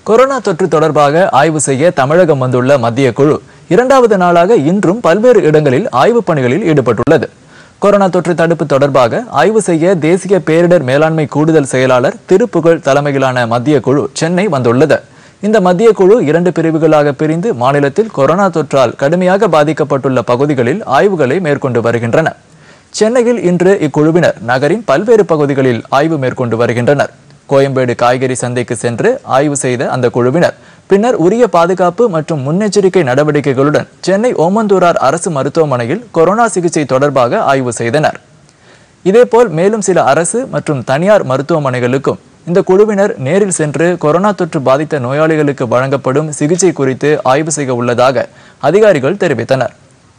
corona தொற்று தொடர்பாக ஆய்வு செய்ய தமிழகம் வந்துள்ள மத்திய குழு இரண்டாவது நாளாக இன்றும் பல்வேறு இடங்களில் ஆய்வுப் பணிகளில் ஈடுபட்டுள்ளது கொரோனா தொற்று தடுப்பு தொடர்பாக ஆய்வு செய்ய தேசிய பேரிடர் மேலாண்மை கூடுதல் செயலாளர் திருப்புகழ் தலைமையிலான மத்திய குழு சென்னை வந்துள்ளது இந்த மத்திய குழு இரண்டு பிரிவுகளாக பிரிந்து மாநிலத்தில் கொரோனா தொற்றால் கடுமையாக பாதிக்கப்பட்டுள்ள பகுதிகளில் ஆய்வுகளை மேற்கொண்டு வருகின்றனர் சென்னையில் இன்று இக்குழுவினர் நகரின் பல்வேறு பகுதிகளில் ஆய்வு மேற்கொண்டு வருகின்றனர் கோயம்பேடு காய்கறி சந்தைக்கு சென்று ஆய்வு செய்த அந்த குழுவினர் பின்னர் உரிய பாதுகாப்பு மற்றும் முன்னெச்சரிக்கை நடவடிக்கைகளுடன் சென்னை ஓமந்தூரார் அரசு மருத்துவமனையில் கொரோனா சிகிச்சை தொடர்பாக ஆய்வு செய்தனர் இதேபோல் மேலும் சில அரசு மற்றும் தனியார் மருத்துவமனைகளுக்கும் இந்த குழுவினர் நேரில் சென்று கொரோனா தொற்று பாதித்த நோயாளிகளுக்கு வழங்கப்படும் சிகிச்சை குறித்து ஆய்வு செய்ய உள்ளதாக அதிகாரிகள் தெரிவித்தனர்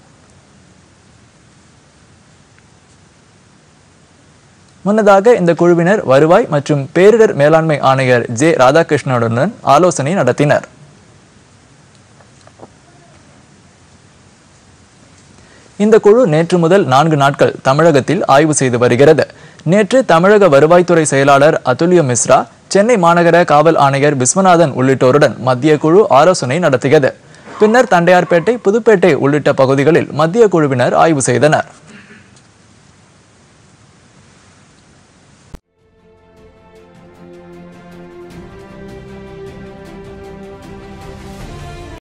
முன்னதாக இந்த குழுவினர் வருவாய் மற்றும் பேரிடர் மேலாண்மை ஆணையர் ஜே ராதாகிருஷ்ணனுடன் ஆலோசனை நடத்தினர் இந்த குழு நேற்று முதல் நான்கு நாட்கள் தமிழகத்தில் ஆய்வு செய்து வருகிறது நேற்று தமிழக வருவாய்த்துறை செயலாளர் அதுல்ய மிஸ்ரா சென்னை மாநகர காவல் ஆணையர் விஸ்வநாதன் உள்ளிட்டோருடன் மத்திய குழு ஆலோசனை நடத்தியது பின்னர் தண்டையார்பேட்டை புதுப்பேட்டை உள்ளிட்ட பகுதிகளில் மத்திய குழுவினர் ஆய்வு செய்தனர்